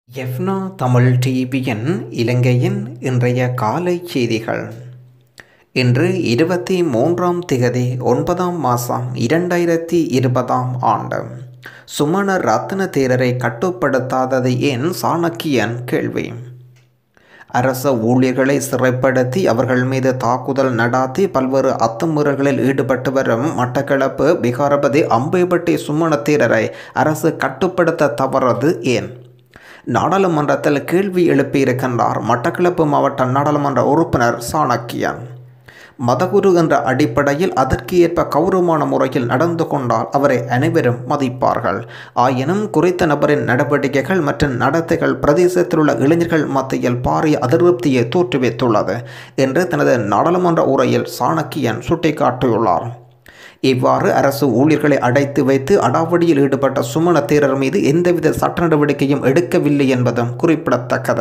எஃப்னா தமிழ் டிவியின் இலங்கையின் இன்றைய காலை செய்திகள் இன்று இருபத்தி மூன்றாம் திகதி ஒன்பதாம் மாதம் இரண்டாயிரத்தி இருபதாம் ஆண்டு சுமண ரத்ன தேரரை கட்டுப்படுத்தாதது ஏன் சாணக்கியன் கேள்வி அரச ஊழியர்களை சிறைப்படுத்தி அவர்கள் மீது தாக்குதல் நடாத்தி பல்வேறு அத்துமுறைகளில் ஈடுபட்டு வரும் மட்டக்களப்பு பிகாரபதி அம்பேபட்டி சுமண தேரரை அரசு கட்டுப்படுத்த தவறது ஏன் நாடாளுமன்றத்தில் கேள்வி எழுப்பியிருக்கின்றார் மட்டக்களப்பு மாவட்ட நாடாளுமன்ற உறுப்பினர் சாணக்கியன் மதகுரு என்ற அடிப்படையில் அதற்கு ஏற்ப கௌரவமான முறையில் நடந்து கொண்டால் அவரை அனைவரும் மதிப்பார்கள் ஆயினும் குறித்த நபரின் நடவடிக்கைகள் மற்றும் நடத்தைகள் பிரதேசத்தில் உள்ள இளைஞர்கள் மத்தியில் பாரிய அதிருப்தியை தோற்றுவித்துள்ளது என்று தனது நாடாளுமன்ற உரையில் சாணக்கியன் சுட்டிக்காட்டியுள்ளார் இவ்வாறு அரசு ஊழியர்களை அடைத்து வைத்து அடாவடியில் ஈடுபட்ட சுமண தேரர் மீது எந்தவித சட்ட நடவடிக்கையும் எடுக்கவில்லை என்பதும் குறிப்பிடத்தக்கது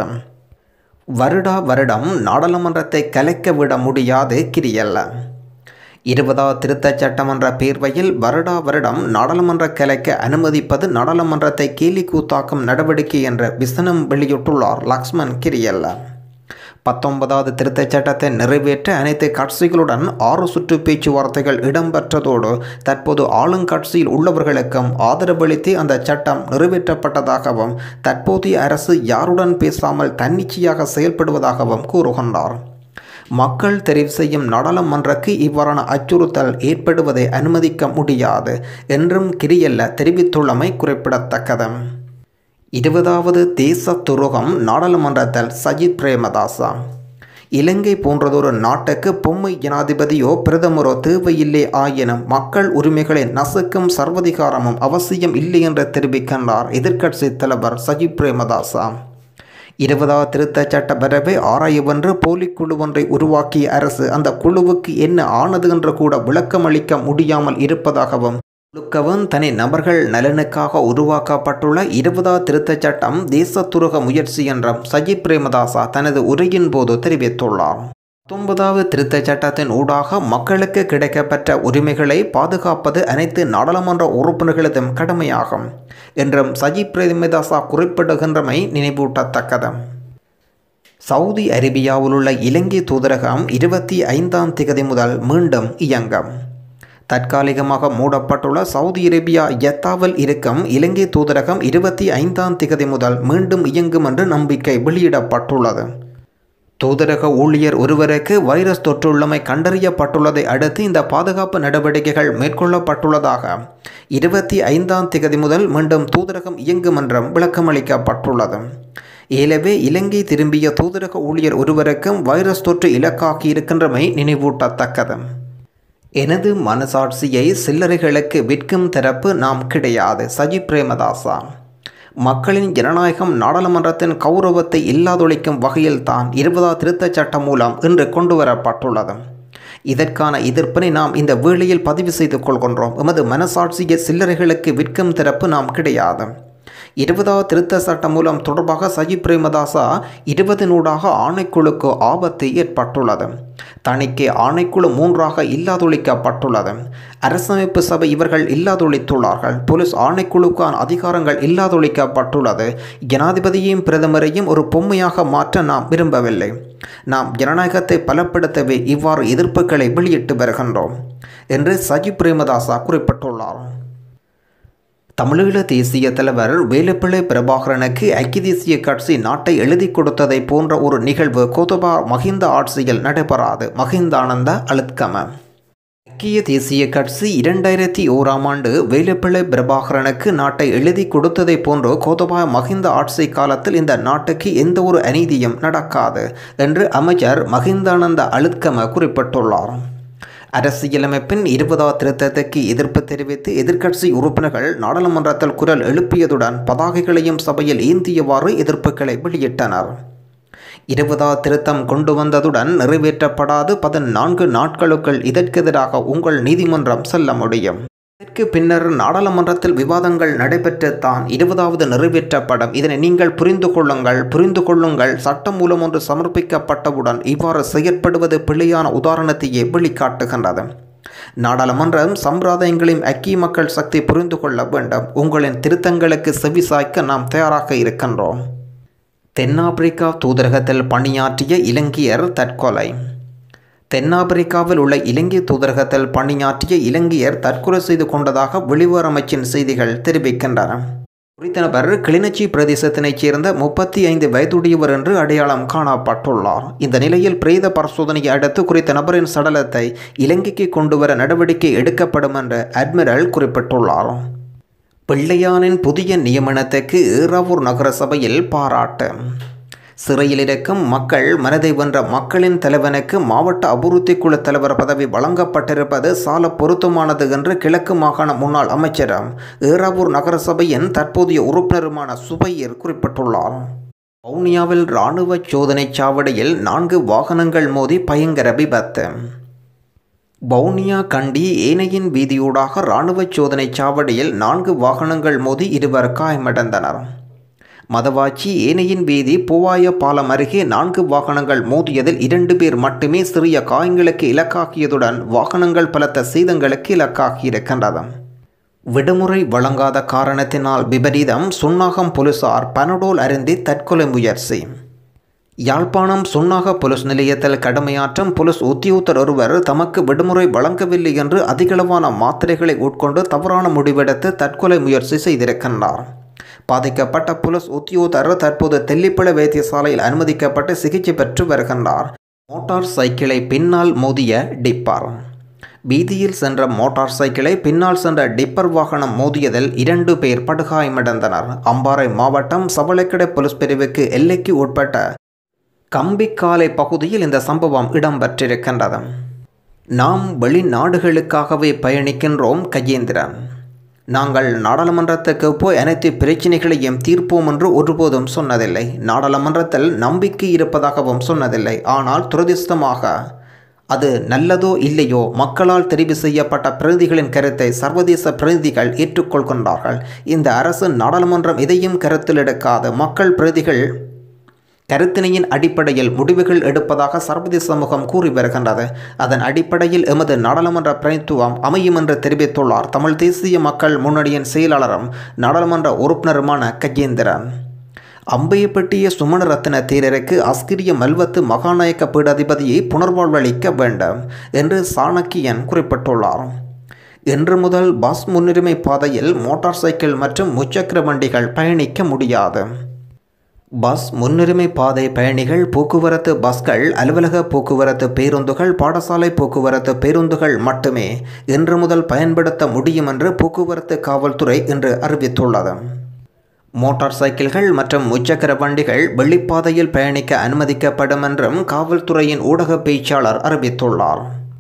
வருடா வருடம் நாடாளுமன்றத்தை கலைக்க விட முடியாது கிரியல்ல இருபதாவது திருத்தச் சட்டமன்ற பேர்வையில் வருடா வருடம் நாடாளுமன்ற கலைக்க அனுமதிப்பது நாடாளுமன்றத்தை கேலி கூத்தாக்கும் நடவடிக்கை என்ற விசனம் வெளியிட்டுள்ளார் லக்ஷ்மண் கிரியல்ல பத்தொன்பதாவது திருத்தச் சட்டத்தை நிறைவேற்ற அனைத்து கட்சிகளுடன் ஆறு சுற்று பேச்சுவார்த்தைகள் இடம்பெற்றதோடு தற்போது ஆளுங்கட்சியில் உள்ளவர்களுக்கும் ஆதரவளித்து அந்த சட்டம் நிறைவேற்றப்பட்டதாகவும் தற்போதைய அரசு யாருடன் பேசாமல் தன்னிச்சையாக செயல்படுவதாகவும் கூறுகின்றார் மக்கள் தெரிவு செய்யும் நாடாளுமன்றக்கு இவ்வாறான அச்சுறுத்தல் ஏற்படுவதை அனுமதிக்க முடியாது என்றும் கிரியல்ல தெரிவித்துள்ளமை குறிப்பிடத்தக்கது இருபதாவது தேச துரோகம் நாடாளுமன்றத்தில் சஜித் பிரேமதாசா இலங்கை போன்றதொரு நாட்டுக்கு பொம்மை ஜனாதிபதியோ பிரதமரோ தேவையில்லை ஆயினும் மக்கள் உரிமைகளை நசுக்கும் சர்வதிகாரமும் அவசியம் இல்லை என்று தெரிவிக்கின்றார் எதிர்க்கட்சி தலைவர் சஜித் பிரேமதாசா இருபதாவது திருத்தச் சட்ட பெறவே ஆராயவென்று போலி குழு ஒன்றை உருவாக்கிய அரசு அந்த குழுவுக்கு என்ன ஆனது என்று கூட விளக்கமளிக்க முடியாமல் இருப்பதாகவும் முழுக்கவும் தனி நபர்கள் நலனுக்காக உருவாக்கப்பட்டுள்ள இருபதாவது திருத்தச் சட்டம் தேசத்துருக முயற்சி என்றும் சஜித் பிரேமதாசா தனது உரையின் போது தெரிவித்துள்ளார் பத்தொன்பதாவது திருத்தச் சட்டத்தின் ஊடாக மக்களுக்கு கிடைக்கப்பெற்ற உரிமைகளை பாதுகாப்பது அனைத்து நாடாளுமன்ற உறுப்பினர்களதும் கடமையாகும் என்றும் சஜித் பிரேமதாசா குறிப்பிடுகின்றமை நினைவூட்டத்தக்கது சவுதி அரேபியாவில் உள்ள இலங்கை தூதரகம் இருபத்தி ஐந்தாம் திகதி முதல் மீண்டும் இயங்கும் தற்காலிகமாக மூடப்பட்டுள்ள சவுதி அரேபியா யத்தாவில் இருக்கும் இலங்கை தூதரகம் இருபத்தி ஐந்தாம் திகதி முதல் மீண்டும் இயங்கும் என்று நம்பிக்கை வெளியிடப்பட்டுள்ளது தூதரக ஊழியர் ஒருவருக்கு வைரஸ் தொற்றுள்ளமை கண்டறியப்பட்டுள்ளதை அடுத்து இந்த பாதுகாப்பு நடவடிக்கைகள் மேற்கொள்ளப்பட்டுள்ளதாக இருபத்தி ஐந்தாம் திகதி முதல் மீண்டும் தூதரகம் இயங்கும் என்றும் விளக்கமளிக்கப்பட்டுள்ளது ஏலவே இலங்கை திரும்பிய தூதரக ஊழியர் ஒருவருக்கும் வைரஸ் தொற்று இலக்காகி இருக்கின்றமை நினைவூட்டத்தக்கது எனது மனசாட்சியை சில்லறைகளுக்கு விற்கும் தரப்பு நாம் கிடையாது சஜித் பிரேமதாசா மக்களின் ஜனநாயகம் நாடாளுமன்றத்தின் கௌரவத்தை இல்லாதொழிக்கும் வகையில்தான் இருபதாம் திருத்தச் சட்டம் மூலம் இன்று கொண்டு வரப்பட்டுள்ளது இதற்கான எதிர்ப்பினை நாம் இந்த வேளையில் பதிவு செய்து கொள்கின்றோம் எமது மனசாட்சியை சில்லறைகளுக்கு விற்கும் தரப்பு நாம் கிடையாது இருபதாவது திருத்த சட்டம் மூலம் தொடர்பாக சஜித் பிரேமதாசா இருபது நூடாக ஆணைக்குழுக்கு ஆபத்து ஏற்பட்டுள்ளது தணிக்கை ஆணைக்குழு மூன்றாக இல்லாதொழிக்கப்பட்டுள்ளது அரசமைப்பு சபை இவர்கள் இல்லாதொழித்துள்ளார்கள் போலீஸ் ஆணைக்குழுக்கான அதிகாரங்கள் இல்லாதொழிக்கப்பட்டுள்ளது ஜனாதிபதியையும் பிரதமரையும் ஒரு பொம்மையாக மாற்ற நாம் விரும்பவில்லை நாம் ஜனநாயகத்தை பலப்படுத்தவே இவ்வாறு எதிர்ப்புகளை வெளியிட்டு வருகின்றோம் என்று சஜித் பிரேமதாசா குறிப்பிட்டுள்ளார் தமிழீழ தேசிய தலைவர் வேலுப்பிள்ளை பிரபாகரனுக்கு ஐக்கிய தேசிய கட்சி நாட்டை எழுதி கொடுத்ததை போன்ற ஒரு நிகழ்வு கோதபா மஹிந்த ஆட்சியில் நடைபெறாது மஹிந்தானந்த அழுத்கம ஐக்கிய தேசிய கட்சி இரண்டாயிரத்தி ஓராம் ஆண்டு வேலுப்பிள்ளை பிரபாகரனுக்கு நாட்டை எழுதி கொடுத்ததை போன்று கோதபா மஹிந்த ஆட்சி காலத்தில் இந்த நாட்டுக்கு எந்த ஒரு அநீதியும் நடக்காது என்று அமைச்சர் மஹிந்தானந்த அழுத்கம குறிப்பிட்டுள்ளார் அரசியலமைப்பின் இருபதாவது திருத்தத்துக்கு எதிர்ப்பு தெரிவித்து எதிர்க்கட்சி உறுப்பினர்கள் நாடாளுமன்றத்தில் குரல் எழுப்பியதுடன் பதாகைகளையும் சபையில் ஏந்தியவாறு எதிர்ப்புகளை வெளியிட்டனர் இருபதாவது திருத்தம் கொண்டு வந்ததுடன் நிறைவேற்றப்படாது பதினான்கு நாட்களுக்குள் இதற்கெதிராக உங்கள் நீதிமன்றம் செல்ல முடியும் இதற்கு பின்னர் நாடாளுமன்றத்தில் விவாதங்கள் நடைபெற்றுத்தான் இருபதாவது நிறைவேற்றப்படும் இதனை நீங்கள் புரிந்து கொள்ளுங்கள் புரிந்து கொள்ளுங்கள் சட்டம் மூலம் ஒன்று சமர்ப்பிக்கப்பட்டவுடன் இவ்வாறு செயற்படுவது பிழையான உதாரணத்தையே வெளிக்காட்டுகின்றது நாடாளுமன்றம் சம்பிரதாயங்களையும் ஐக்கிய மக்கள் சக்தி புரிந்து கொள்ள வேண்டும் உங்களின் திருத்தங்களுக்கு செவிசாய்க்க நாம் தயாராக இருக்கின்றோம் தென்னாப்பிரிக்கா தூதரகத்தில் பணியாற்றிய இலங்கையர் தற்கொலை தென்னாப்பிரிக்காவில் உள்ள இலங்கை தூதரகத்தில் பணியாற்றிய இலங்கையர் தற்கொலை செய்து கொண்டதாக வெளிவார அமைச்சின் செய்திகள் தெரிவிக்கின்றன குறித்த நபர் கிளிநொச்சி பிரதேசத்தினைச் சேர்ந்த முப்பத்தி ஐந்து வயதுடையவர் என்று அடையாளம் காணப்பட்டுள்ளார் இந்த நிலையில் பிரேத பரிசோதனையை அடுத்து குறித்த நபரின் சடலத்தை இலங்கைக்கு கொண்டுவர நடவடிக்கை எடுக்கப்படும் என்று அட்மிரல் குறிப்பிட்டுள்ளார் பிள்ளையானின் புதிய நியமனத்துக்கு ஈராவூர் நகர சபையில் பாராட்டு சிறையில் இருக்கும் மக்கள் மனதை வென்ற மக்களின் தலைவனுக்கு மாவட்ட அபிவிருத்தி குழு தலைவர் பதவி வழங்கப்பட்டிருப்பது சால பொருத்தமானது என்று கிழக்கு மாகாண முன்னாள் அமைச்சரும் ஈராவூர் நகரசபையின் தற்போதைய உறுப்பினருமான சுபையர் குறிப்பிட்டுள்ளார் வவுனியாவில் இராணுவ சோதனைச் சாவடியில் நான்கு வாகனங்கள் மோதி பயங்கர விபத்து வவுனியா கண்டி ஏனையின் வீதியூடாக இராணுவ சோதனைச் சாவடியில் நான்கு வாகனங்கள் மோதி இருவர் காயமடைந்தனர் மதவாச்சி ஏனையின் வீதி பூவாய பாலம் அருகே நான்கு வாகனங்கள் மோதியதில் இரண்டு பேர் மட்டுமே சிறிய காயங்களுக்கு இலக்காகியதுடன் வாகனங்கள் பலத்த சேதங்களுக்கு இலக்காகியிருக்கின்றது விடுமுறை வழங்காத காரணத்தினால் விபரீதம் சுன்னாகம் போலீசார் பனடோல் அருந்தி தற்கொலை முயற்சி யாழ்ப்பாணம் சுன்னாக போலீஸ் நிலையத்தில் கடமையாற்றும் போலீஸ் உத்தியோகத்தர் ஒருவர் தமக்கு விடுமுறை வழங்கவில்லை என்று அதிகளவான மாத்திரைகளை உட்கொண்டு தவறான முடிவெடுத்து தற்கொலை முயற்சி செய்திருக்கின்றார் பாதிக்கப்பட்ட போலீஸ் உத்தியோகத்தர் தற்போது தெல்லிப்பள வைத்தியசாலையில் அனுமதிக்கப்பட்டு சிகிச்சை பெற்று வருகின்றார் மோட்டார் சைக்கிளை பின்னால் மோதிய டிப்பர் வீதியில் சென்ற மோட்டார் சைக்கிளை பின்னால் சென்ற டிப்பர் வாகனம் மோதியதில் இரண்டு பேர் படுகாயமடைந்தனர் அம்பாறை மாவட்டம் சபலைக்கடை போலீஸ் பிரிவுக்கு எல்லைக்கு உட்பட்ட கம்பிக்காலை பகுதியில் இந்த சம்பவம் இடம்பெற்றிருக்கின்றது நாம் வெளிநாடுகளுக்காகவே பயணிக்கின்றோம் கஜேந்திரன் நாங்கள் நாடாளுமன்றத்துக்கு போய் அனைத்து பிரச்சனைகளையும் தீர்ப்போம் என்று ஒருபோதும் சொன்னதில்லை நாடாளுமன்றத்தில் நம்பிக்கை இருப்பதாகவும் சொன்னதில்லை ஆனால் துரதிர்ஷ்டமாக அது நல்லதோ இல்லையோ மக்களால் தெரிவு செய்யப்பட்ட பிரதிகளின் கருத்தை சர்வதேச பிரதிகள் ஏற்றுக்கொள்கின்றார்கள் இந்த அரசு நாடாளுமன்றம் எதையும் கருத்தில் எடுக்காது மக்கள் பிரதிகள் கருத்தினையின் அடிப்படையில் முடிவுகள் எடுப்பதாக சர்வதேச சமூகம் கூறி வருகின்றது அதன் அடிப்படையில் எமது நாடாளுமன்ற பிரதித்துவம் அமையும் என்று தெரிவித்துள்ளார் தமிழ் தேசிய மக்கள் முன்னணியின் செயலாளரும் நாடாளுமன்ற உறுப்பினருமான கஜேந்திரன் அம்பையப்பட்டிய சுமணரத்ன தேரருக்கு அஸ்கிரிய மல்வத்து மகாநாயக்க பீடாதிபதியை புனர்வாழ்வளிக்க வேண்டும் என்று சாணக்கியன் குறிப்பிட்டுள்ளார் இன்று முதல் பஸ் முன்னுரிமை பாதையில் மோட்டார் சைக்கிள் மற்றும் முச்சக்கர வண்டிகள் பயணிக்க முடியாது பஸ் முன்னுரிமை பாதை பயணிகள் போக்குவரத்து பஸ்கள் அலுவலக போக்குவரத்து பேருந்துகள் பாடசாலை போக்குவரத்து பேருந்துகள் மட்டுமே இன்று முதல் பயன்படுத்த முடியும் என்று போக்குவரத்து காவல்துறை இன்று அறிவித்துள்ளது மோட்டார் சைக்கிள்கள் மற்றும் முச்சக்கர வண்டிகள் வெள்ளிப்பாதையில் பயணிக்க அனுமதிக்கப்படும் என்றும் காவல்துறையின் ஊடக பேச்சாளர் அறிவித்துள்ளார்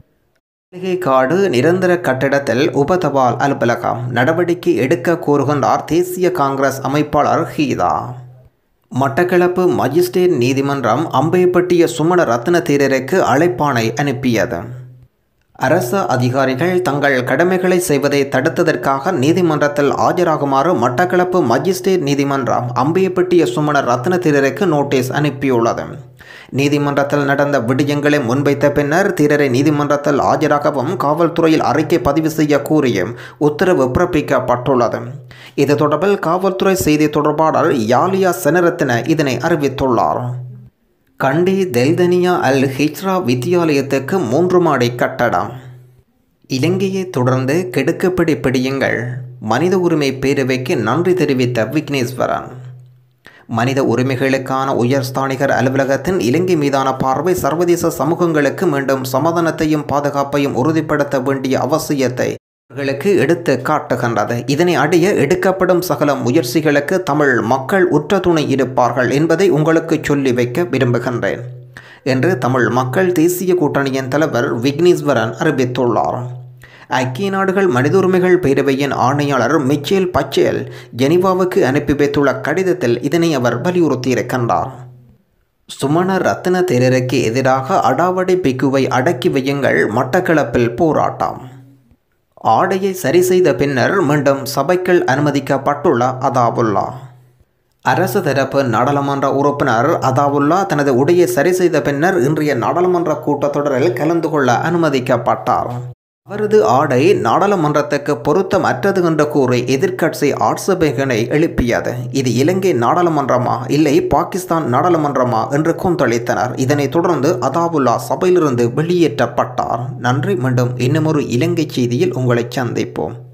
காடு நிரந்தர கட்டிடத்தில் உபதபால் அலுவலகம் நடவடிக்கை எடுக்க கோருகின்றார் தேசிய காங்கிரஸ் அமைப்பாளர் ஹீதா மட்டக்களப்பு மஜிஸ்ட்ரேட் நீதிமன்றம் அம்பைப்பட்டிய சுமண ரத்ன தேரருக்கு அழைப்பாணை அனுப்பியது அரச அதிகாரிகள் தங்கள் கடமைகளை செய்வதை தடுத்ததற்காக நீதிமன்றத்தில் ஆஜராகுமாறு மட்டக்களப்பு மஜிஸ்ட்ரேட் நீதிமன்றம் அம்பையப்பட்டிய சுமண ரத்ன தேரருக்கு நோட்டீஸ் அனுப்பியுள்ளது நீதிமன்றத்தில் நடந்த விடயங்களை முன்வைத்த பின்னர் தீரரை நீதிமன்றத்தில் ஆஜராகவும் காவல்துறையில் அறிக்கை பதிவு செய்ய கூறியும் உத்தரவு பிறப்பிக்கப்பட்டுள்ளது இது தொடர்பில் காவல்துறை செய்தி தொடர்பாளர் யாலியா செனரத்தின இதனை அறிவித்துள்ளார் கண்டி தெல்தனியா அல் ஹிஜ்ரா வித்தியாலயத்துக்கு மூன்று மாடி கட்டடம் இலங்கையை தொடர்ந்து கெடுக்கப்படி பிடியுங்கள் மனித உரிமை பேரவைக்கு நன்றி தெரிவித்த விக்னேஸ்வரன் மனித உரிமைகளுக்கான உயர்ஸ்தானிகர் அலுவலகத்தின் இலங்கை மீதான பார்வை சர்வதேச சமூகங்களுக்கு மீண்டும் சமாதானத்தையும் பாதுகாப்பையும் உறுதிப்படுத்த வேண்டிய அவசியத்தை அவர்களுக்கு எடுத்து காட்டுகின்றது இதனை அடைய எடுக்கப்படும் சகல முயற்சிகளுக்கு தமிழ் மக்கள் உற்ற துணை இருப்பார்கள் என்பதை உங்களுக்கு சொல்லி வைக்க விரும்புகின்றேன் என்று தமிழ் மக்கள் தேசிய கூட்டணியின் தலைவர் விக்னேஸ்வரன் அறிவித்துள்ளார் ஐக்கிய நாடுகள் மனித உரிமைகள் பேரவையின் ஆணையாளர் மிச்சேல் பச்சேல் ஜெனிவாவுக்கு அனுப்பி வைத்துள்ள கடிதத்தில் இதனை அவர் வலியுறுத்தியிருக்கின்றார் சுமண ரத்ன தேரருக்கு எதிராக அடாவடி பிக்குவை அடக்கி வையுங்கள் மட்டக்களப்பில் போராட்டம் ஆடையை சரி செய்த பின்னர் மீண்டும் சபைக்குள் அனுமதிக்கப்பட்டுள்ள அதாவுல்லா அரசு தரப்பு நாடாளுமன்ற உறுப்பினர் அதாவுல்லா தனது உடையை சரி செய்த பின்னர் இன்றைய நாடாளுமன்ற கூட்டத்தொடரில் கலந்து கொள்ள அனுமதிக்கப்பட்டார் அவரது ஆடை நாடாளுமன்றத்துக்கு பொருத்தமற்றது என்று கூறி எதிர்க்கட்சி ஆட்சேபகனை எழுப்பியது இது இலங்கை நாடாளுமன்றமா இல்லை பாகிஸ்தான் நாடாளுமன்றமா என்று கொந்தளித்தனர் இதனைத் தொடர்ந்து அதாவுல்லா சபையிலிருந்து வெளியேற்றப்பட்டார் நன்றி மீண்டும் இன்னுமொரு இலங்கை செய்தியில் உங்களை சந்திப்போம்